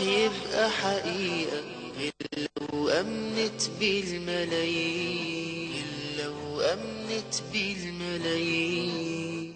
يبقى حقيقة غير لو أمنت بالملايين غير لو أمنت بالملايين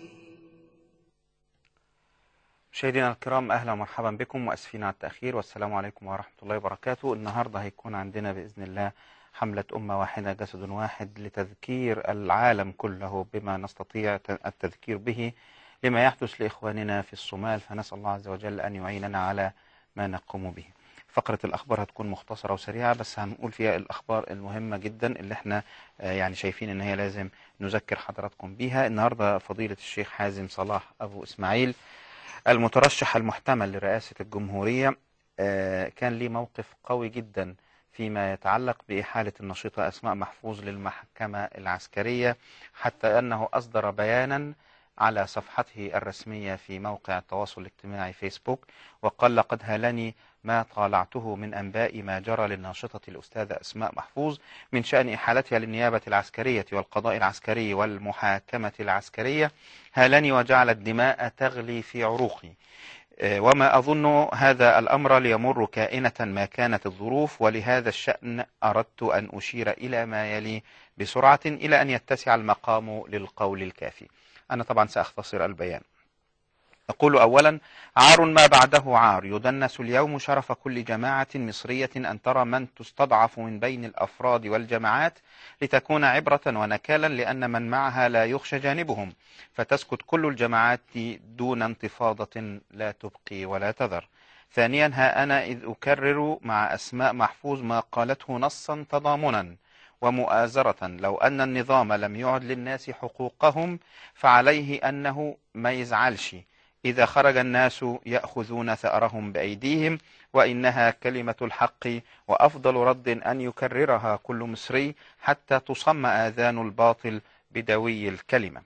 مشاهدينا الكرام اهلا ومرحبا بكم واسفين على التاخير والسلام عليكم ورحمه الله وبركاته النهارده هيكون عندنا باذن الله حمله امه واحده جسد واحد لتذكير العالم كله بما نستطيع التذكير به لما يحدث لاخواننا في الصومال فنسال الله عز وجل ان يعيننا على ما نقوم به فقرة الأخبار هتكون مختصرة وسريعة بس هنقول فيها الأخبار المهمة جدا اللي احنا آه، يعني شايفين إن هي لازم نذكر حضراتكم بيها النهاردة فضيلة الشيخ حازم صلاح أبو إسماعيل المترشح المحتمل لرئاسة الجمهورية آه، كان ليه موقف قوي جدا فيما يتعلق بإحالة النشيطة أسماء محفوظ للمحكمة العسكرية حتى أنه أصدر بيانا على صفحته الرسمية في موقع التواصل الاجتماعي فيسبوك وقال لقد هالني ما طالعته من أنباء ما جرى للناشطة الأستاذة أسماء محفوظ من شأن إحالتها للنيابة العسكرية والقضاء العسكري والمحاكمة العسكرية هالني وجعل الدماء تغلي في عروقي آه، وما أظن هذا الأمر ليمر كائنة ما كانت الظروف ولهذا الشأن أردت أن أشير إلى ما يلي بسرعة إلى أن يتسع المقام للقول الكافي أنا طبعا سأختصر البيان أقول أولا عار ما بعده عار يدنس اليوم شرف كل جماعة مصرية أن ترى من تستضعف من بين الأفراد والجماعات لتكون عبرة ونكالا لأن من معها لا يخشى جانبهم فتسكت كل الجماعات دون انتفاضة لا تبقي ولا تذر ثانيا ها أنا إذ أكرر مع أسماء محفوظ ما قالته نصا تضامنا ومؤازرة لو أن النظام لم يعد للناس حقوقهم فعليه أنه ما يزعلش إذا خرج الناس يأخذون ثأرهم بأيديهم وإنها كلمة الحق وأفضل رد أن يكررها كل مصري حتى تصم آذان الباطل بدوي الكلمة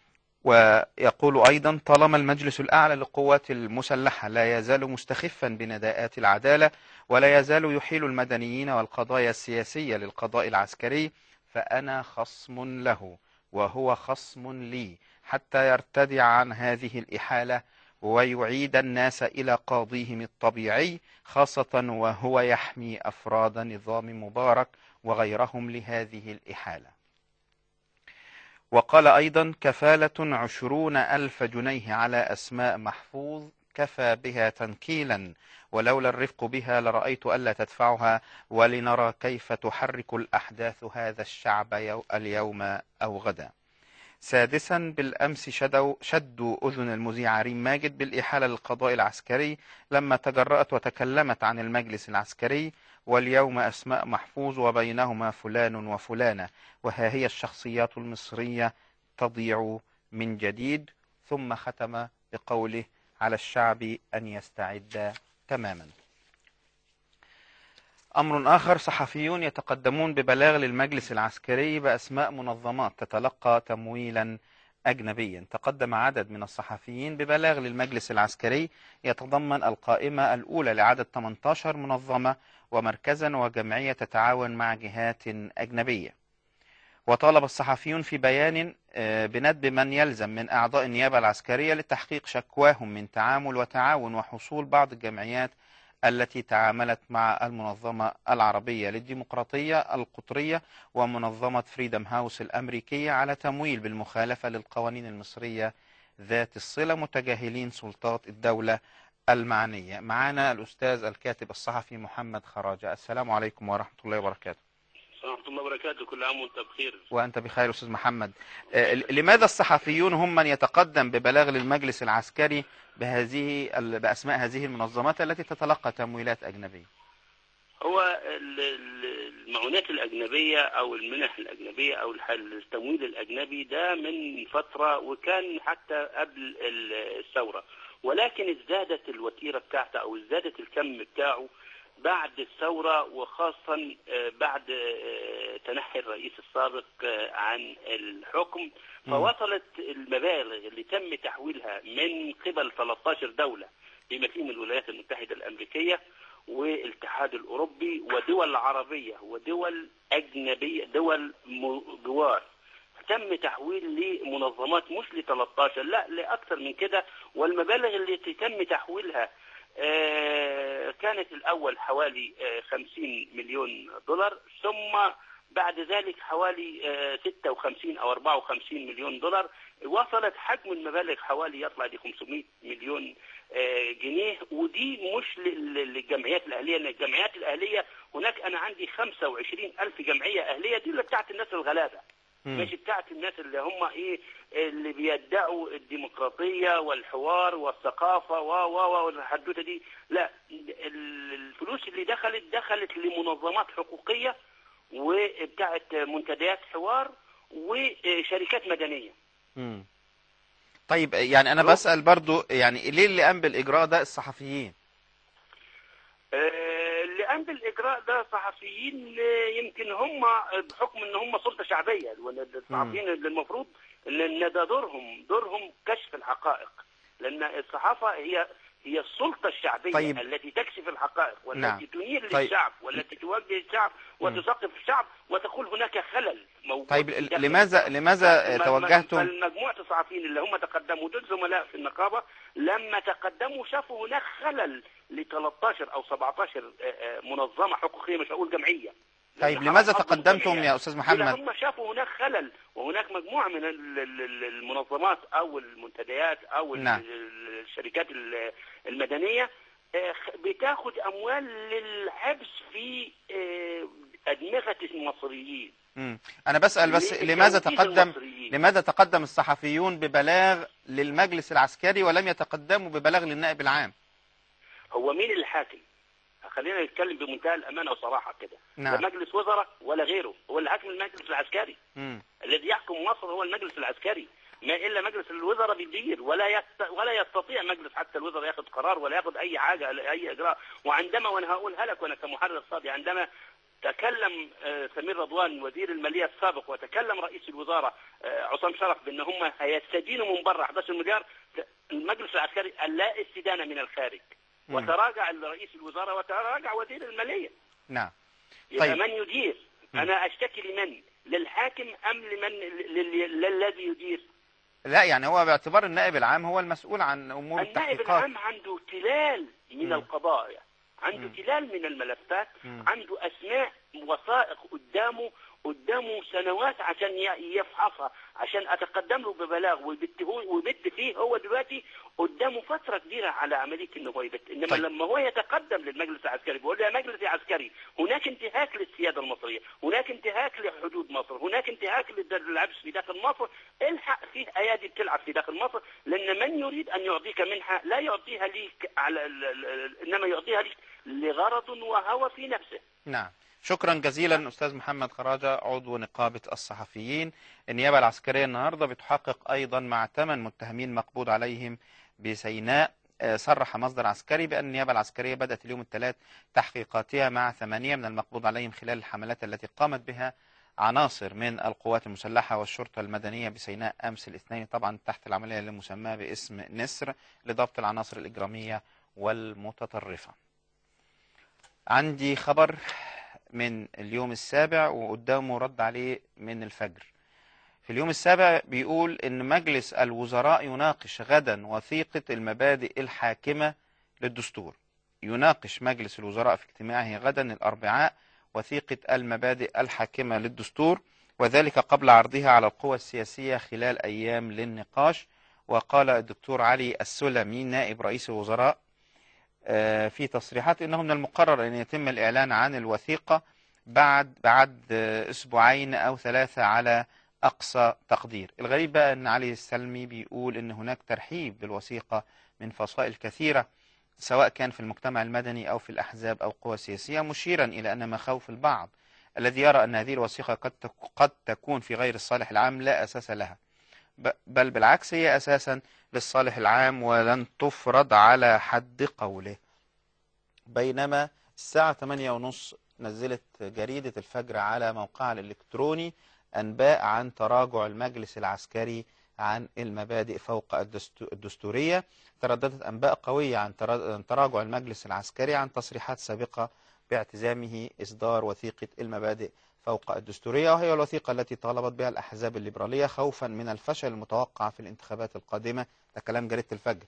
ويقول أيضا طالما المجلس الأعلى للقوات المسلحة لا يزال مستخفا بنداءات العدالة ولا يزال يحيل المدنيين والقضايا السياسية للقضاء العسكري فأنا خصم له وهو خصم لي حتى يرتدع عن هذه الإحالة ويعيد الناس إلى قاضيهم الطبيعي خاصة وهو يحمي أفراد نظام مبارك وغيرهم لهذه الإحالة وقال أيضا كفالة عشرون ألف جنيه على أسماء محفوظ كفى بها تنكيلا ولولا الرفق بها لرأيت ألا تدفعها ولنرى كيف تحرك الأحداث هذا الشعب يو- اليوم أو غدا سادسا بالأمس شدوا, شدوا أذن المذيع ريم ماجد بالإحالة للقضاء العسكري لما تجرأت وتكلمت عن المجلس العسكري واليوم أسماء محفوظ وبينهما فلان وفلانة وها هي الشخصيات المصرية تضيع من جديد ثم ختم بقوله على الشعب أن يستعد تماما أمر آخر صحفيون يتقدمون ببلاغ للمجلس العسكري بأسماء منظمات تتلقى تمويلا أجنبيا تقدم عدد من الصحفيين ببلاغ للمجلس العسكري يتضمن القائمة الأولى لعدد 18 منظمة ومركزا وجمعية تتعاون مع جهات أجنبية وطالب الصحفيون في بيان آه، بندب من يلزم من أعضاء النيابة العسكرية لتحقيق شكواهم من تعامل وتعاون وحصول بعض الجمعيات التي تعاملت مع المنظمة العربية للديمقراطية القطرية ومنظمة فريدم هاوس الأمريكية على تمويل بالمخالفة للقوانين المصرية ذات الصلة متجاهلين سلطات الدولة المعنية معنا الأستاذ الكاتب الصحفي محمد خراجة السلام عليكم ورحمة الله وبركاته ورحمة الله وبركاته كل عام وانت بخير وأنت بخير أستاذ محمد آه، لماذا الصحفيون هم من يتقدم ببلاغ للمجلس العسكري بهذه ال- بأسماء هذه المنظمات التي تتلقى تمويلات أجنبية هو ال- ال- المعونات الأجنبية أو المنح الأجنبية أو الح- التمويل الأجنبي ده من فترة وكان حتى قبل ال- الثورة ولكن ازدادت الوتيرة بتاعته أو ازدادت الكم بتاعه بعد الثورة وخاصة آه، بعد آه، تنحي الرئيس السابق آه، عن الحكم فوصلت المبالغ اللي تم تحويلها من قبل 13 دولة بما فيهم الولايات المتحدة الأمريكية والاتحاد الأوروبي ودول عربية ودول أجنبية دول م- جوار تم تحويل لمنظمات مش ل 13 لا لأكثر من كده والمبالغ التي تم تحويلها آه، كانت الأول حوالي آه، 50 مليون دولار ثم بعد ذلك حوالي آه، 56 أو 54 مليون دولار وصلت حجم المبالغ حوالي يطلع ل 500 مليون آه، جنيه ودي مش لل- للجمعيات الأهلية لأن الجمعيات الأهلية هناك أنا عندي 25 ألف جمعية أهلية دي اللي بتاعت الناس الغلابة مم. مش بتاعت الناس اللي هم ايه اللي بيدعوا الديمقراطيه والحوار والثقافه و و و والحدوته دي لا ال- الفلوس اللي دخلت دخلت لمنظمات حقوقيه وبتاعت منتديات حوار وشركات مدنيه مم. طيب يعني انا بسأل برضو يعني ليه اللي قام بالاجراء ده الصحفيين آه، اللي قام بالاجراء ده صحفيين آه، يمكن هم بحكم ان هم سلطه شعبيه الصحفيين اللي المفروض لان ده دورهم دورهم كشف الحقائق لان الصحافه هي هي السلطه الشعبيه طيب. طيب. التي تكشف الحقائق والتي نعم. نعم. تنير طيب. للشعب والتي توجه الشعب وتثقف الشعب وتقول هناك خلل موجود طيب في ال- داخل لماذا لماذا فالم- توجهتم فالمجموعة الصحفيين اللي هم تقدموا دول زملاء في النقابة لما تقدموا شافوا هناك خلل ل 13 أو 17 آه، آه، منظمة حقوقية مش هقول جمعية طيب لأن لماذا حرام تقدمتم جمعية. يا استاذ إذا محمد هم شافوا هناك خلل وهناك مجموعة من ال- ال- ال- المنظمات أو المنتديات أو ال- نعم. ال- الشركات ال- المدنية آه، خ- بتاخد أموال للحبس في آه، أدمغة المصريين مم. انا بسأل بس ليه لماذا بتوجيه تقدم المصريين؟ لماذا تقدم الصحفيون ببلاغ للمجلس العسكري ولم يتقدموا ببلاغ للنائب العام هو مين الحاكم؟ خلينا نتكلم بمنتهى الامانه وصراحه كده نعم. لا مجلس وزراء ولا غيره هو اللي حاكم المجلس العسكري مم. الذي يحكم مصر هو المجلس العسكري ما الا مجلس الوزراء بيدير ولا يست... ولا يستطيع مجلس حتى الوزراء ياخذ قرار ولا ياخذ اي حاجه اي اجراء وعندما وانا هقولها لك وانا كمحرر اقتصادي عندما تكلم آه، سمير رضوان وزير الماليه السابق وتكلم رئيس الوزراء آه، عصام شرف بان هم هيستدينوا من بره 11 مليار المجلس العسكري قال لا استدانه من الخارج مم. وتراجع رئيس الوزراء وتراجع وزير الماليه نعم يبقى طيب. من يدير انا اشتكي لمن للحاكم ام لمن لل- للذي يدير لا يعني هو باعتبار النائب العام هو المسؤول عن امور النائب التحقيقات العام عنده تلال من مم. القضايا عنده مم. تلال من الملفات مم. عنده اسماء وثائق قدامه قدامه سنوات عشان ي- يفحصها عشان اتقدم له ببلاغ ويبت هو ويبت فيه هو دلوقتي قدامه فتره كبيره على عمليه انه هو يبت انما طيب. طيب. لما هو يتقدم للمجلس العسكري بيقول له يا مجلس يا عسكري هناك انتهاك للسياده المصريه هناك انتهاك لحدود مصر هناك انتهاك للعبس في داخل مصر الحق فيه ايادي بتلعب في داخل مصر لان من يريد ان يعطيك منحه لا يعطيها ليك على ال- ال- ال- انما يعطيها ليك لغرض وهوى في نفسه نعم شكرا جزيلا أستاذ محمد خراجة عضو نقابة الصحفيين النيابة العسكرية النهاردة بتحقق أيضا مع ثمان متهمين مقبوض عليهم بسيناء آه، صرح مصدر عسكري بأن النيابة العسكرية بدأت اليوم الثلاث تحقيقاتها مع ثمانية من المقبوض عليهم خلال الحملات التي قامت بها عناصر من القوات المسلحة والشرطة المدنية بسيناء أمس الاثنين طبعا تحت العملية المسماة باسم نسر لضبط العناصر الإجرامية والمتطرفة عندي خبر من اليوم السابع وقدامه رد عليه من الفجر في اليوم السابع بيقول ان مجلس الوزراء يناقش غدا وثيقة المبادئ الحاكمة للدستور يناقش مجلس الوزراء في اجتماعه غدا الاربعاء وثيقة المبادئ الحاكمة للدستور وذلك قبل عرضها على القوى السياسية خلال ايام للنقاش وقال الدكتور علي السلمي نائب رئيس الوزراء آه، في تصريحات انه من المقرر ان يتم الاعلان عن الوثيقه بعد بعد آه، اسبوعين او ثلاثه على اقصى تقدير. الغريب بقى ان علي السلمي بيقول ان هناك ترحيب بالوثيقه من فصائل كثيره سواء كان في المجتمع المدني او في الاحزاب او قوى سياسيه مشيرا الى ان مخاوف البعض الذي يرى ان هذه الوثيقه قد تك- قد تكون في غير الصالح العام لا اساس لها. ب- بل بالعكس هي اساسا للصالح العام ولن تفرض على حد قوله بينما الساعة 8 ونص نزلت جريدة الفجر على موقعها الإلكتروني أنباء عن تراجع المجلس العسكري عن المبادئ فوق الدستو- الدستورية ترددت أنباء قوية عن ترا- عن تراجع المجلس العسكري عن تصريحات سابقة باعتزامه إصدار وثيقة المبادئ فوق الدستورية وهي الوثيقة التي طالبت بها الأحزاب الليبرالية خوفا من الفشل المتوقع في الانتخابات القادمة ده كلام جريدة الفجر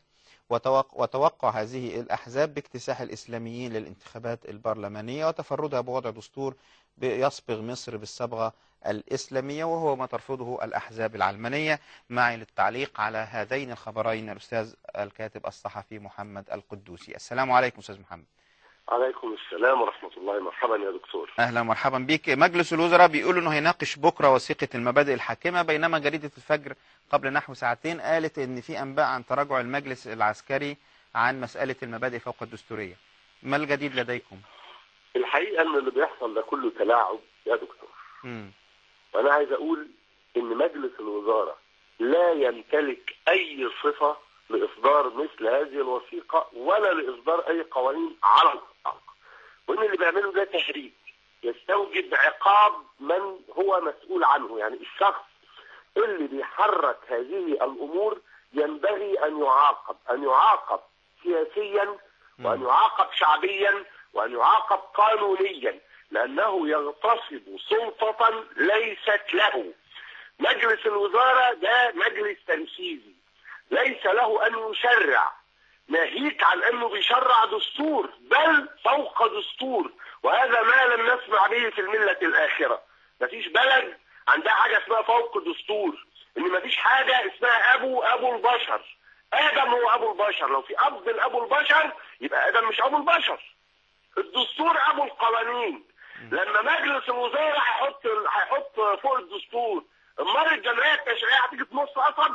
وتوق- وتوقع هذه الأحزاب باكتساح الإسلاميين للانتخابات البرلمانية وتفردها بوضع دستور يصبغ مصر بالصبغة الإسلامية وهو ما ترفضه الأحزاب العلمانية معي للتعليق على هذين الخبرين الأستاذ الكاتب الصحفي محمد القدوسي السلام عليكم أستاذ محمد عليكم السلام ورحمة الله مرحبا يا دكتور أهلا ومرحبا بك مجلس الوزراء بيقول أنه هيناقش بكرة وثيقة المبادئ الحاكمة بينما جريدة الفجر قبل نحو ساعتين قالت أن في أنباء عن تراجع المجلس العسكري عن مسألة المبادئ فوق الدستورية ما الجديد لديكم؟ الحقيقة ان اللي بيحصل ده كله تلاعب يا دكتور مم. وانا عايز اقول ان مجلس الوزارة لا يمتلك اي صفة لاصدار مثل هذه الوثيقة ولا لاصدار اي قوانين على الاطلاق وان اللي بيعمله ده تهريج يستوجب عقاب من هو مسؤول عنه يعني الشخص اللي بيحرك هذه الامور ينبغي ان يعاقب ان يعاقب سياسيا وان يعاقب شعبيا وان يعاقب قانونيا لانه يغتصب سلطة ليست له مجلس الوزارة ده مجلس تنفيذي ليس له ان يشرع ناهيك عن انه بيشرع دستور بل فوق دستور وهذا ما لم نسمع به في الملة الاخرة مفيش بلد عندها حاجة اسمها فوق دستور ان مفيش حاجة اسمها ابو ابو البشر ادم هو ابو البشر لو في اب من ابو البشر يبقى ادم مش ابو البشر الدستور ابو القوانين لما مجلس الوزراء هيحط هيحط فوق الدستور امال الجمعيه التشريعيه هتيجي تنص قصب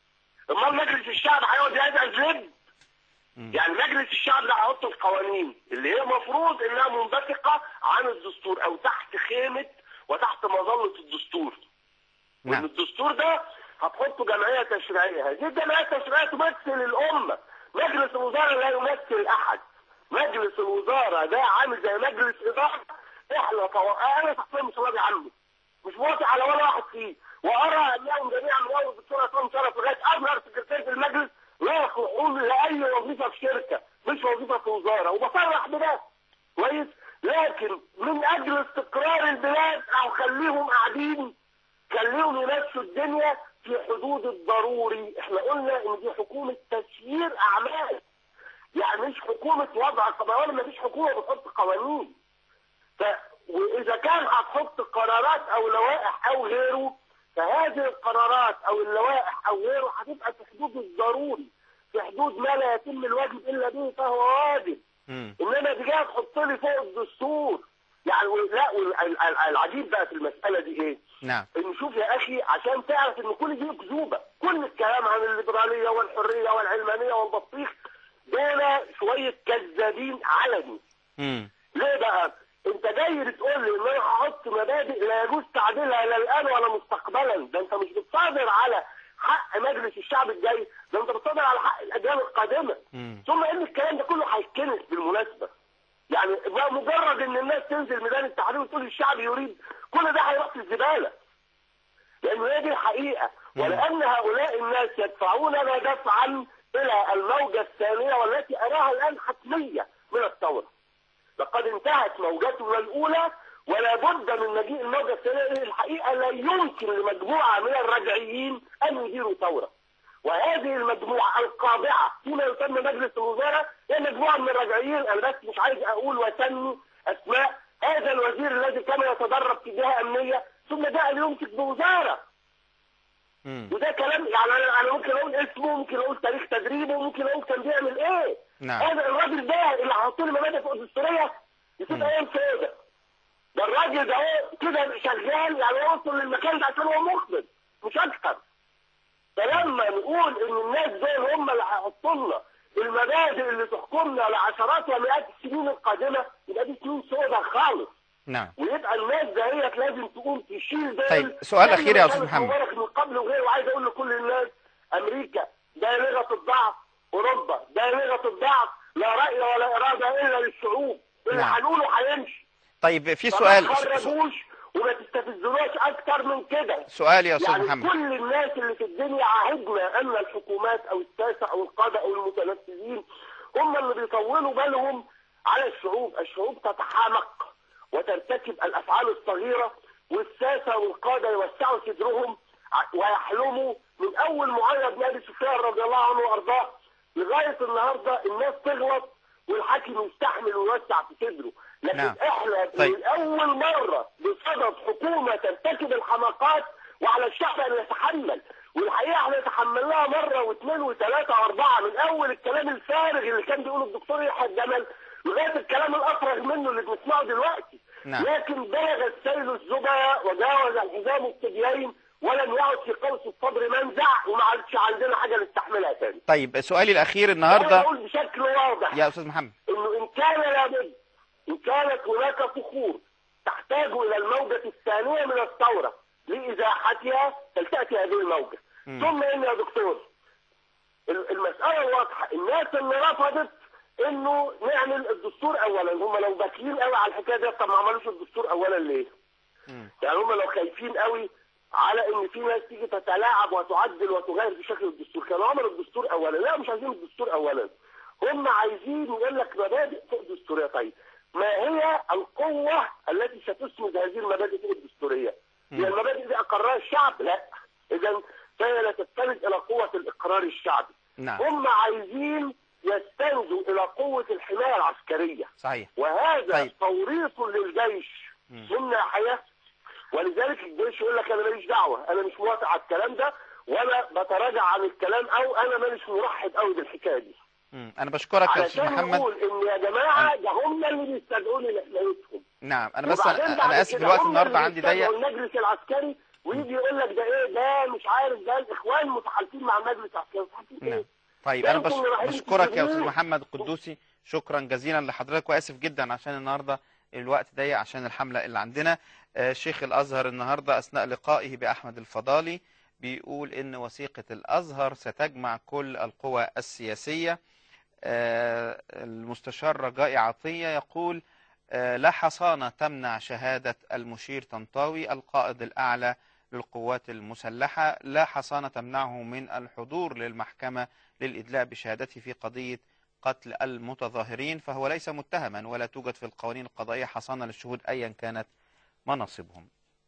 امال مجلس الشعب هيقعد يزعز لب يعني مجلس الشعب ده هيحط القوانين اللي هي المفروض انها منبثقه عن الدستور او تحت خيمه وتحت مظله الدستور وان نعم الدستور ده هتحطه جمعيه تشريعيه هذه الجمعيه التشريعيه تمثل الامه مجلس الوزراء لا يمثل احد مجلس الوزراء ده عامل زي مجلس اداره احنا طو... انا شخصيا مش راضي عنه مش موافق على ولا واحد فيه وارى انهم جميعا واو الدكتور عصام شرف لغايه اصغر سكرتير في المجلس لا يخضعون لاي وظيفه في شركه مش وظيفه في وزاره وبصرح بده كويس لكن من اجل استقرار البلاد او خليهم قاعدين خليهم يمشوا الدنيا في حدود الضروري احنا قلنا ان دي حكومه تسيير اعمال يعني مش حكومه وضع قوانين ما فيش حكومه بتحط قوانين ف... واذا كان هتحط قرارات او لوائح او غيره فهذه القرارات او اللوائح او غيره هتبقى في حدود الضروري في حدود ما لا يتم الواجب الا به فهو واجب مم. انما دي جايه تحط لي فوق الدستور يعني و- لا وال- ال- ال- العجيب بقى في المساله دي ايه؟ نعم ان شوف يا اخي عشان تعرف ان كل دي اكذوبه كل الكلام عن الليبراليه والحريه والعلمانيه والبطيخ دول شويه كذابين علني مم. ليه بقى؟ انت جاي بتقول لي ان انا هحط مبادئ لا يجوز تعديلها لا الان ولا مستقبلا ده انت مش بتصادر على حق مجلس الشعب الجاي ده انت بتصادر على حق الاجيال القادمه مم. ثم ان الكلام ده كله هيتكنس بالمناسبه يعني بقى مجرد ان الناس تنزل ميدان التحرير وتقول الشعب يريد كل ده هيروح في الزباله لانه هي دي الحقيقه ولان هؤلاء الناس يدفعوننا دفعا الى الموجه الثانيه والتي اراها الان حتميه من الثوره لقد انتهت موجتنا الاولى ولا بد من مجيء الموجه الثانيه الحقيقه لا يمكن لمجموعه من الرجعيين ان يديروا ثوره وهذه المجموعه القابعه فيما يسمى مجلس الوزراء هي مجموعه من الرجعيين انا بس مش عايز اقول واسمي اسماء هذا الوزير الذي كان يتدرب في جهه امنيه ثم جاء ليمسك بوزاره مم. وده كلام يعني انا انا ممكن اقول اسمه ممكن اقول تاريخ تدريبه ممكن اقول كان بيعمل ايه نعم. هذا الراجل ده اللي حاطط لي مبادئ فوق الدستوريه يسيب ايام سودة ده الراجل ده هو كده شغال يعني هو وصل للمكان ده عشان هو مخبر مش اكتر فلما نقول ان الناس دول هم اللي هيحطوا لنا المبادئ اللي تحكمنا لعشرات ومئات السنين القادمه يبقى دي سنين سودة خالص نعم ويبقى الناس دهيت لازم تقوم تشيل ده طيب، سؤال زي أخير ما يا أستاذ كانت محمد. مبارك من قبل وغيره وعايز اقول لكل الناس امريكا بالغه الضعف اوروبا بالغه الضعف لا راي ولا اراده الا للشعوب اللي نعم. هنقوله هيمشي طيب في فما سؤال تخرجوش وما تستفزوناش اكتر من كده سؤال يا أستاذ يعني محمد كل الناس اللي في الدنيا عهدنا ان الحكومات او الساسه او القاده او المتنفذين هم اللي بيطولوا بالهم على الشعوب، الشعوب تتحامق وترتكب الافعال الصغيره والساسه والقاده يوسعوا صدرهم ع- ويحلموا من اول معاويه بن ابي سفيان رضي الله عنه وارضاه لغايه النهارده الناس تغلط والحاكم يستحمل ويوسع في صدره لكن نعم. احنا طيب. من اول مره بصدد حكومه ترتكب الحماقات وعلى الشعب ان يتحمل والحقيقه احنا تحملناها مره واثنين وثلاثه واربعه من اول الكلام الفارغ اللي كان بيقوله الدكتور يحيى الجمل لغايه الكلام الافرغ منه اللي بنسمعه دلوقتي نعم. لكن بلغ السيل الزبا وجاوز الحزام الثديين ولم يعد في قوس الصدر منزع وما عادش عندنا حاجه نستحملها تاني طيب سؤالي الأخير انا النهاردة بقول بشكل واضح يا أستاذ محمد انه ان كان لابد ان كانت هناك صخور تحتاج الى الموجة الثانية من الثورة لازاحتها فلتأتي هذه الموجة مم. ثم ان يا دكتور ال- المسألة واضحة الناس اللي رفضت انه نعمل الدستور اولا هم لو باكلين قوي على الحكاية دي طب ما عملوش الدستور اولا ليه؟ مم. يعني هم لو خايفين قوي على ان في ناس تيجي تتلاعب وتعدل وتغير في شكل الدستور كانوا عملوا الدستور اولا لا مش عايزين الدستور اولا هم عايزين يقول لك مبادئ فوق الدستوريه طيب ما هي القوه التي ستسند هذه المبادئ فوق الدستوريه هي المبادئ دي اقرها الشعب لا اذا فهي لا تستند الى قوه الاقرار الشعبي نعم هم عايزين يستندوا الى قوه الحمايه العسكريه صحيح وهذا طيب. توريط للجيش من ناحيه ولذلك الجيش يقول لك انا ماليش دعوه انا مش موافق على الكلام ده ولا بتراجع عن الكلام او انا ماليش مرحب قوي بالحكايه دي مم. أنا بشكرك يا أستاذ علشان محمد نقول ان يا جماعه ده هم اللي بيستدعوني لحمايتهم نعم أنا بس وبعدين أنا بعد أنا آسف كده الوقت هم النهاردة اللي عندي ضيق بيستدعوا المجلس العسكري ويجي يقول لك ده ايه ده مش عارف ده الاخوان متحالفين مع المجلس العسكري متحالفين نعم ايه؟ طيب انا يمكن بش... رايحين بشكرك يا استاذ كتير. محمد القدوسي شكرا جزيلا لحضرتك واسف جدا عشان النهارده الوقت ضيق عشان الحمله اللي عندنا آه، شيخ الازهر النهارده اثناء لقائه باحمد الفضالي بيقول ان وثيقه الازهر ستجمع كل القوى السياسيه آه، المستشار رجائي عطيه يقول آه، لا حصانه تمنع شهاده المشير طنطاوي القائد الاعلى للقوات المسلحه لا حصانه تمنعه من الحضور للمحكمه للإدلاء بشهادته في قضية قتل المتظاهرين فهو ليس متهما ولا توجد في القوانين القضائية حصانة للشهود أيا كانت مناصبهم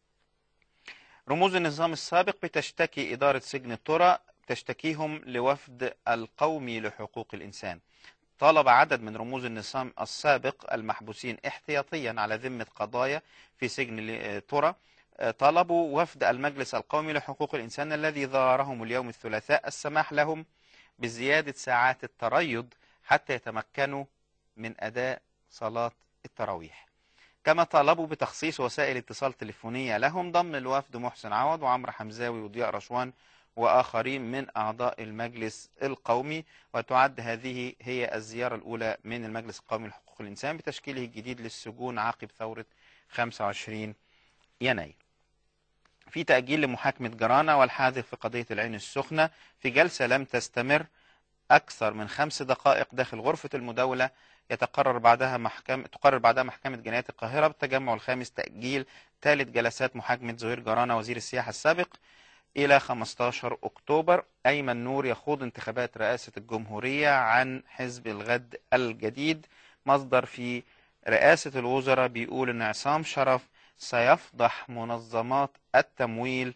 رموز النظام السابق بتشتكي إدارة سجن الترى تشتكيهم لوفد القومي لحقوق الإنسان طالب عدد من رموز النظام السابق المحبوسين احتياطيا على ذمة قضايا في سجن ترى طلبوا وفد المجلس القومي لحقوق الإنسان الذي زارهم اليوم الثلاثاء السماح لهم بزيادة ساعات التريض حتى يتمكنوا من أداء صلاة التراويح كما طالبوا بتخصيص وسائل اتصال تليفونية لهم ضمن الوفد محسن عوض وعمرو حمزاوي وضياء رشوان وآخرين من أعضاء المجلس القومي وتعد هذه هي الزيارة الأولى من المجلس القومي لحقوق الإنسان بتشكيله الجديد للسجون عقب ثورة 25 يناير في تأجيل لمحاكمة جرانة والحاذق في قضية العين السخنة في جلسة لم تستمر أكثر من خمس دقائق داخل غرفة المداولة يتقرر بعدها محكمة تقرر بعدها محكمة جنايات القاهرة بالتجمع الخامس تأجيل ثالث جلسات محاكمة زهير جرانة وزير السياحة السابق إلى 15 أكتوبر أيمن نور يخوض انتخابات رئاسة الجمهورية عن حزب الغد الجديد مصدر في رئاسة الوزراء بيقول إن عصام شرف سيفضح منظمات التمويل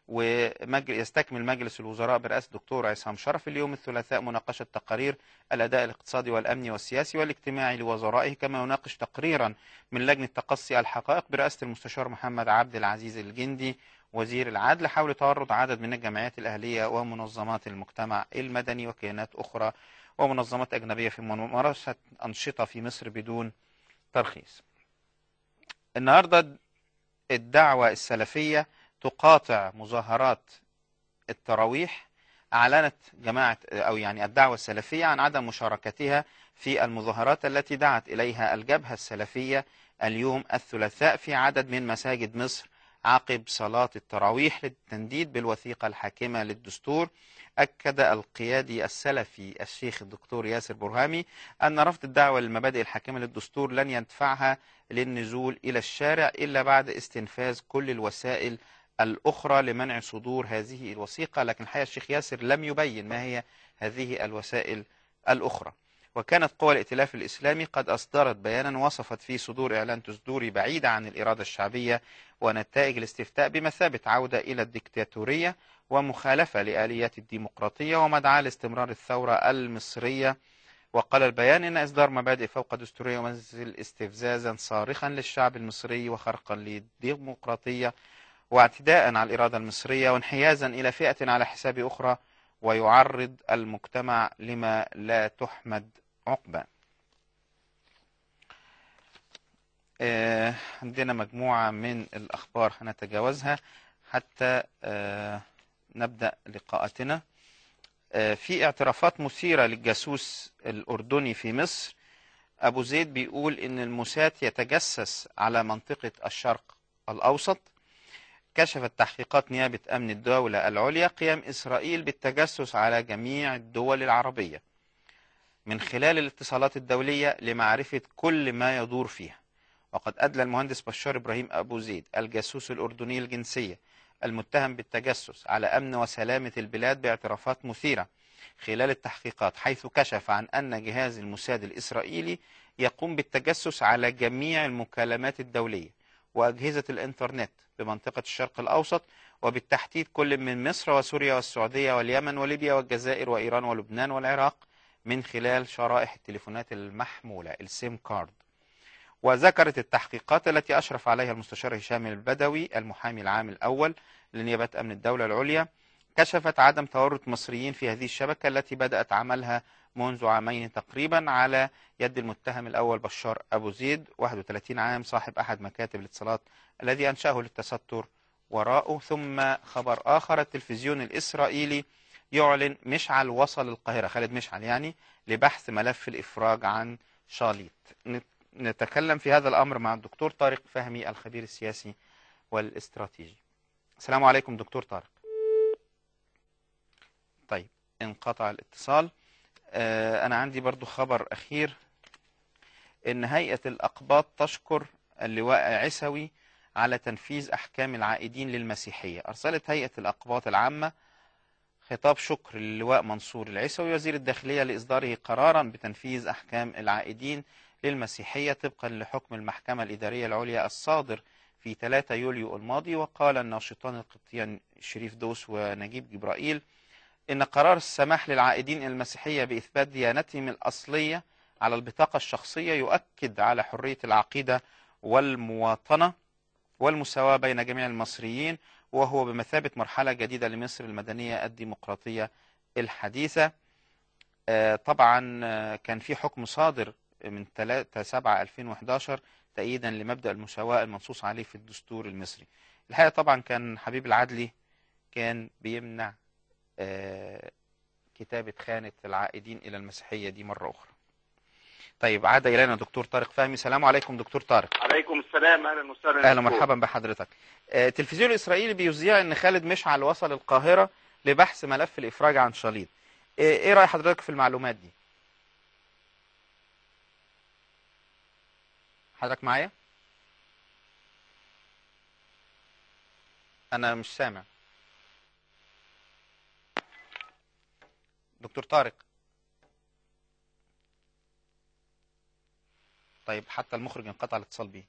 ويستكمل مجلس الوزراء برئاسة الدكتور عصام شرف اليوم الثلاثاء مناقشة تقارير الأداء الاقتصادي والأمني والسياسي والاجتماعي لوزرائه كما يناقش تقريرا من لجنة تقصي الحقائق برئاسة المستشار محمد عبد العزيز الجندي وزير العدل حول تعرض عدد من الجمعيات الأهلية ومنظمات المجتمع المدني وكيانات أخرى ومنظمات أجنبية في ممارسة أنشطة في مصر بدون ترخيص النهاردة الدعوة السلفية تقاطع مظاهرات التراويح أعلنت جماعة أو يعني الدعوة السلفية عن عدم مشاركتها في المظاهرات التي دعت إليها الجبهة السلفية اليوم الثلاثاء في عدد من مساجد مصر عقب صلاة التراويح للتنديد بالوثيقة الحاكمة للدستور أكد القيادي السلفي الشيخ الدكتور ياسر برهامي أن رفض الدعوة للمبادئ الحاكمة للدستور لن يدفعها للنزول إلى الشارع إلا بعد استنفاذ كل الوسائل الأخرى لمنع صدور هذه الوثيقة لكن الحقيقة الشيخ ياسر لم يبين ما هي هذه الوسائل الأخرى وكانت قوى الائتلاف الإسلامي قد أصدرت بيانا وصفت فيه صدور إعلان دستوري بعيدة عن الإرادة الشعبية ونتائج الاستفتاء بمثابة عودة إلى الدكتاتورية ومخالفة لآليات الديمقراطية ومدعاة لاستمرار الثورة المصرية وقال البيان إن إصدار مبادئ فوق دستورية يمثل استفزازا صارخا للشعب المصري وخرقا للديمقراطية واعتداء على الإرادة المصرية وانحيازا إلى فئة على حساب أخرى ويعرض المجتمع لما لا تحمد عقبة آه، عندنا مجموعة من الأخبار هنتجاوزها حتى آه، نبدأ لقاءتنا آه، في اعترافات مثيرة للجاسوس الأردني في مصر أبو زيد بيقول إن الموساد يتجسس على منطقة الشرق الأوسط كشفت تحقيقات نيابة أمن الدولة العليا قيام إسرائيل بالتجسس على جميع الدول العربية من خلال الاتصالات الدولية لمعرفة كل ما يدور فيها وقد أدلى المهندس بشار إبراهيم أبو زيد الجاسوس الأردني الجنسية المتهم بالتجسس على أمن وسلامة البلاد باعترافات مثيرة خلال التحقيقات حيث كشف عن أن جهاز الموساد الإسرائيلي يقوم بالتجسس على جميع المكالمات الدولية وأجهزة الإنترنت بمنطقة الشرق الأوسط وبالتحديد كل من مصر وسوريا والسعودية واليمن وليبيا والجزائر وإيران ولبنان والعراق من خلال شرائح التليفونات المحمولة السيم كارد وذكرت التحقيقات التي أشرف عليها المستشار هشام البدوي المحامي العام الأول لنيابة أمن الدولة العليا كشفت عدم تورط مصريين في هذه الشبكة التي بدأت عملها منذ عامين تقريبا على يد المتهم الأول بشار أبو زيد 31 عام صاحب أحد مكاتب الاتصالات الذي أنشأه للتستر وراءه ثم خبر آخر التلفزيون الإسرائيلي يعلن مشعل وصل القاهرة خالد مشعل يعني لبحث ملف الإفراج عن شاليط نتكلم في هذا الأمر مع الدكتور طارق فهمي الخبير السياسي والاستراتيجي السلام عليكم دكتور طارق طيب انقطع الاتصال آه، أنا عندي برضو خبر أخير إن هيئة الأقباط تشكر اللواء عسوي على تنفيذ أحكام العائدين للمسيحية أرسلت هيئة الأقباط العامة خطاب شكر للواء منصور العسوي وزير الداخلية لإصداره قرارا بتنفيذ أحكام العائدين للمسيحية طبقا لحكم المحكمة الإدارية العليا الصادر في 3 يوليو الماضي وقال الناشطان القبطيان شريف دوس ونجيب جبرائيل إن قرار السماح للعائدين إلى المسيحية بإثبات ديانتهم الأصلية على البطاقة الشخصية يؤكد على حرية العقيدة والمواطنة والمساواة بين جميع المصريين وهو بمثابة مرحلة جديدة لمصر المدنية الديمقراطية الحديثة آه، طبعا آه، كان في حكم صادر من 3 7 2011 تأييدا لمبدأ المساواة المنصوص عليه في الدستور المصري الحقيقة طبعا كان حبيب العدلي كان بيمنع آه، كتابة خانة العائدين إلى المسيحية دي مرة أخرى طيب عاد إلينا دكتور طارق فهمي السلام عليكم دكتور طارق عليكم السلام اهلا وسهلا أهلا مرحبا بحضرتك آه، التلفزيون الإسرائيلي بيذيع إن خالد مشعل وصل القاهرة لبحث ملف الإفراج عن شاليط آه، إيه رأي حضرتك في المعلومات دي حضرتك معايا أنا مش سامع دكتور طارق طيب حتى المخرج انقطع الاتصال بيه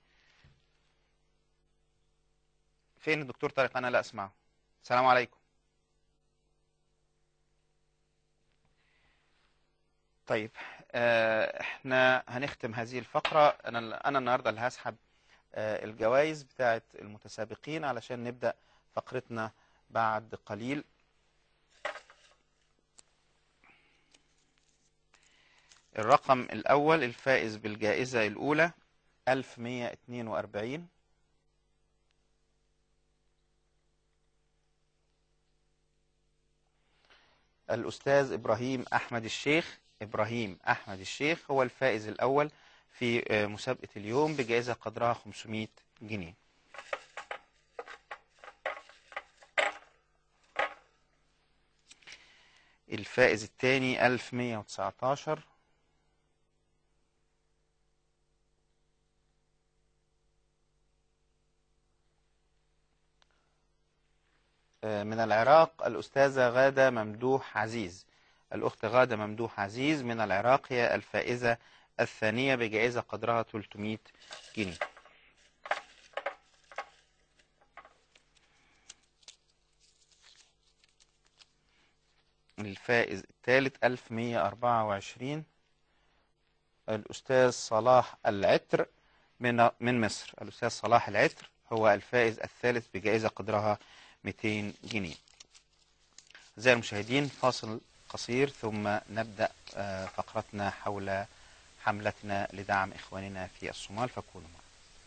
فين الدكتور طارق انا لا اسمعه السلام عليكم طيب آه، احنا هنختم هذه الفقرة انا انا النهارده اللي هسحب آه، الجوائز بتاعه المتسابقين علشان نبدأ فقرتنا بعد قليل الرقم الأول الفائز بالجائزة الأولى 1142 الأستاذ إبراهيم أحمد الشيخ إبراهيم أحمد الشيخ هو الفائز الأول في آه، مسابقة اليوم بجائزة قدرها 500 جنيه الفائز الثاني 1119 من العراق الأستاذة غادة ممدوح عزيز الأخت غادة ممدوح عزيز من العراق هي الفائزة الثانية بجائزة قدرها 300 جنيه الفائز الثالث 1124 الأستاذ صلاح العتر من من مصر الأستاذ صلاح العتر هو الفائز الثالث بجائزة قدرها 200 جنيه أعزائي المشاهدين فاصل قصير ثم نبدأ آه، فقرتنا حول حملتنا لدعم إخواننا في الصومال فكونوا معنا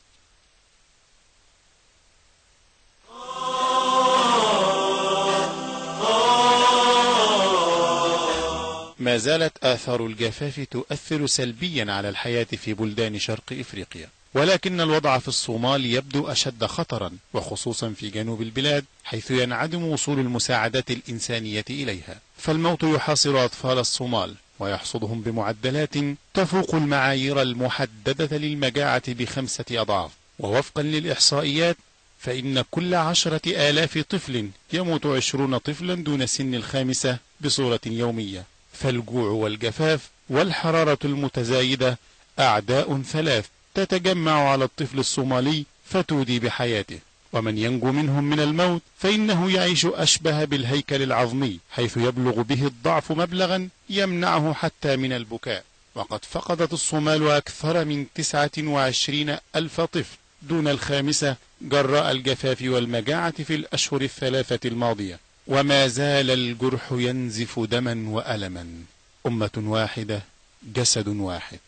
ما زالت آثار الجفاف تؤثر سلبيا على الحياة في بلدان شرق إفريقيا ولكن الوضع في الصومال يبدو أشد خطرا وخصوصا في جنوب البلاد حيث ينعدم وصول المساعدات الإنسانية إليها فالموت يحاصر أطفال الصومال ويحصدهم بمعدلات تفوق المعايير المحددة للمجاعة بخمسة أضعاف ووفقا للإحصائيات فإن كل عشرة آلاف طفل يموت عشرون طفلا دون سن الخامسة بصورة يومية فالجوع والجفاف والحرارة المتزايدة أعداء ثلاث تتجمع على الطفل الصومالي فتودي بحياته ومن ينجو منهم من الموت فإنه يعيش أشبه بالهيكل العظمي حيث يبلغ به الضعف مبلغا يمنعه حتى من البكاء وقد فقدت الصومال أكثر من تسعة وعشرين ألف طفل دون الخامسة جراء الجفاف والمجاعة في الأشهر الثلاثة الماضية وما زال الجرح ينزف دما وألما أمة واحدة جسد واحد